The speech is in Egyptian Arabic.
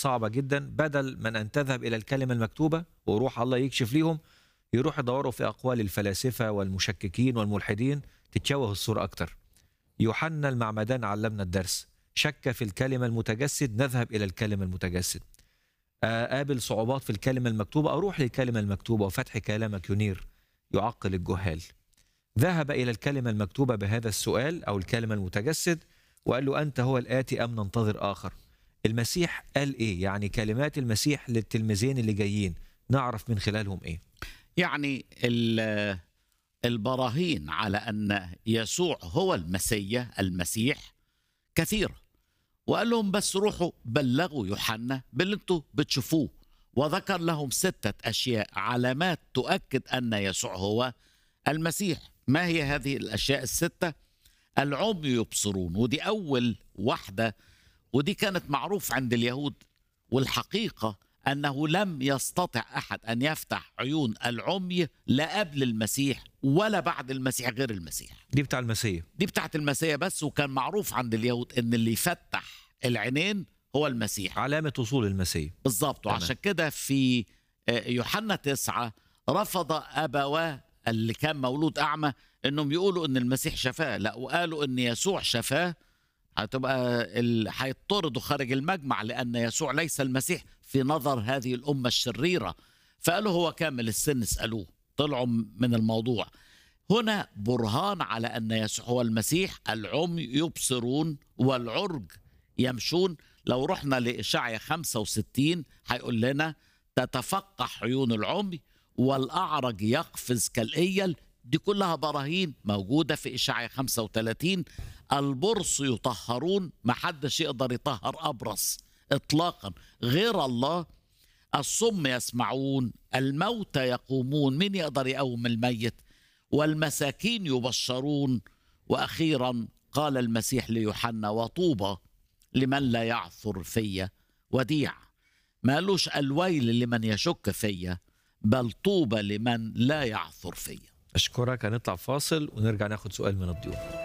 صعبة جدا بدل من أن تذهب إلى الكلمة المكتوبة وروح الله يكشف ليهم يروح يدوروا في أقوال الفلاسفة والمشككين والملحدين تتشوه الصورة أكتر يوحنا المعمدان علمنا الدرس شك في الكلمة المتجسد نذهب إلى الكلمة المتجسد قابل صعوبات في الكلمة المكتوبة أروح للكلمة المكتوبة وفتح كلامك ينير يعقل الجهال ذهب إلى الكلمة المكتوبة بهذا السؤال أو الكلمة المتجسد وقال له أنت هو الآتي أم ننتظر آخر المسيح قال إيه يعني كلمات المسيح للتلميذين اللي جايين نعرف من خلالهم إيه يعني ال- البراهين على ان يسوع هو المسيا المسيح كثيره وقال لهم بس روحوا بلغوا يوحنا باللي انتوا بتشوفوه وذكر لهم ستة أشياء علامات تؤكد أن يسوع هو المسيح ما هي هذه الأشياء الستة العمي يبصرون ودي أول واحدة ودي كانت معروف عند اليهود والحقيقة أنه لم يستطع أحد أن يفتح عيون العمي لا قبل المسيح ولا بعد المسيح غير المسيح دي بتاع المسيح دي بتاعت المسيح بس وكان معروف عند اليهود أن اللي يفتح العينين هو المسيح علامة وصول المسيح بالظبط تمام. وعشان كده في آه، يوحنا تسعة رفض أبواه اللي كان مولود أعمى أنهم يقولوا أن المسيح شفاه لا وقالوا أن يسوع شفاه هتبقى ال... هيطردوا خارج المجمع لأن يسوع ليس المسيح في نظر هذه الأمة الشريرة فقالوا هو كامل السن اسألوه طلعوا من الموضوع هنا برهان على أن يسوع هو المسيح العمي يبصرون والعرج يمشون لو رحنا لإشعيا 65 هيقول لنا تتفقح عيون العمي والأعرج يقفز كالإيل دي كلها براهين موجودة في إشعيا 35 البرص يطهرون ما حدش يقدر يطهر أبرص إطلاقا غير الله الصم يسمعون الموتى يقومون من يقدر يقوم الميت والمساكين يبشرون وأخيرا قال المسيح ليوحنا وطوبى لمن لا يعثر فيا وديع ما قالوش الويل لمن يشك فيا بل طوبى لمن لا يعثر فيا أشكرك هنطلع فاصل ونرجع ناخد سؤال من الضيوف